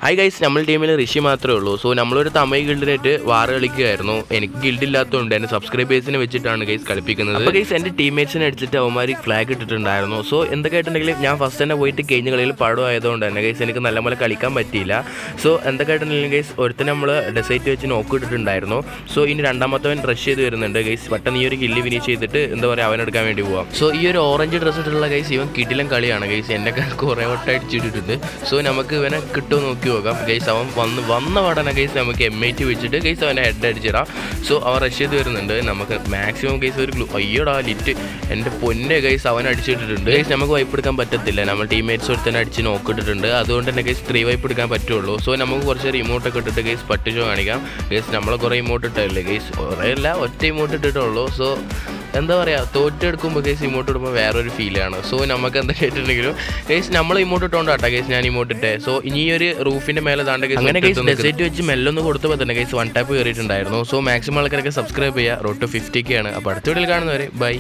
hi guys നമ്മൾ ടീമിൽ ഋഷി മാത്രമേ ഉള്ളൂ സോ നമ്മളൊരു തമിഴ് ഗിൽഡിനായിട്ട് വാറ് കളിക്കുകയായിരുന്നു എനിക്ക് ഗിൽഡ് ഇല്ലാത്തതുകൊണ്ട് എൻ്റെ സബ്സ്ക്രൈബേഴ്സിനെ വെച്ചിട്ടാണ് ഗൈസ് കളിപ്പിക്കുന്നത് അപ്പോൾ ഗൈസ് എൻ്റെ ടീമേറ്റ്സിനെ അടിച്ചിട്ട് അവന്മാർ ഫ്ലാഗ് ഇട്ടിട്ടുണ്ടായിരുന്നു സോ എന്തൊക്കെ ആയിട്ടുണ്ടെങ്കിലും ഞാൻ ഫസ്റ്റ് തന്നെ പോയിട്ട് കഴിഞ്ഞ കളിയിൽ പടം ആയതുകൊണ്ട് തന്നെ ഗൈസ് എനിക്ക് നല്ല പോലെ കളിക്കാൻ പറ്റിയില്ല സോ എന്തൊക്കെ ആയിട്ടുണ്ടെങ്കിലും ഗൈസ് ഒരുത്തനെ നമ്മൾ ഡെസൈറ്റ് വെച്ച് നോക്കി ഇട്ടിട്ടുണ്ടായിരുന്നു സോ ഇനി രണ്ടാമത്തവൻ റഷ് ചെയ്ത് വരുന്നുണ്ട് ഗൈസ് പെട്ടെന്ന് ഈ ഒരു കില്ല് ഫിനിഷ് ചെയ്തിട്ട് എന്താ പറയുക അവനെടുക്കാൻ വേണ്ടി പോവാം സോ ഈ ഒരു ഓറഞ്ച് ഡ്രസ് ഇട്ടുള്ള ഗൈസ് ഇവൻ കിട്ടിലും കളിയാണ് ഗൈസ് എന്നെ കുറേ വട്ടം അടിച്ചിട്ടിട്ടുണ്ട് സോ നമുക്ക് ഇവനെ കിട്ടുമോ നോക്കി നോക്കാം ഗൈസ് അവൻ വന്ന് വന്ന പാടനെ ഗൈസ് നമുക്ക് എം ഐ ടി വെച്ചിട്ട് ഗൈസ് അവനെ ഹെഡ് അടിച്ചിടാം സോ അവൻ റഷ് ചെയ്ത് വരുന്നുണ്ട് നമുക്ക് മാക്സിമം ഗൈസ് ഒരു ഗ്ലൂ അയ്യോടാ ലിറ്റ് എൻ്റെ പൊന്നെ ഗൈസ് അവൻ അടിച്ചിട്ടിട്ടുണ്ട് ഗൈസ് നമുക്ക് വൈപ്പ് എടുക്കാൻ പറ്റത്തില്ല നമ്മൾ ടീമേറ്റ്സ് ഒരുത്തന്നെ അടിച്ച് നോക്കിയിട്ടുണ്ട് അതുകൊണ്ട് തന്നെ ഗൈസ് ത്രീ വൈപ്പ് എടുക്കാൻ പറ്റുള്ളൂ സോ നമുക്ക് കുറച്ച് റിമോട്ടൊക്കെ ഇട്ടിട്ട് ഗൈസ് പട്ടിച്ചോ കാണിക്കാം ഗൈസ് നമ്മൾ കുറേ ഇമോട്ട് ഇട്ടല്ലേ ഗൈസ് കുറേ അല്ല ഒറ്റ ഇമോട്ട് ഇട്ടിട്ടുള്ളൂ സോ എന്താ പറയുക തോറ്റെടുക്കുമ്പോൾ കേസ് ഇമോട്ട് ഇടുമ്പോൾ വേറൊരു ഫീലാണ് സോ നമുക്ക് എന്താ കേട്ടിട്ടുണ്ടെങ്കിലും കേസ് നമ്മൾ ഇമോട്ട് ഇട്ടോണ്ടാട്ടാ കേസ് ഞാൻ ഇമോട്ട് ഇട്ടേ സോ ഇനി ഈ ഒരു റൂഫിന്റെ മേലെ താണ്ട കേസ് അങ്ങനെ കേസ് ഡെസൈറ്റ് വെച്ച് മെല്ലൊന്ന് കൊടുത്തപ്പോൾ തന്നെ കേസ് വൺ ടാപ്പ് കയറിയിട്ടുണ്ടായിരുന്നു സോ മാക്സിമം ആൾക്കാരൊക്കെ സബ്സ്ക്രൈബ് ചെയ്യുക റോട്ട് ഫിഫ്റ്റിക്കാണ് അപ്പോൾ അടുത്ത വീട്ടിൽ കാണുന്നവരെ ബൈ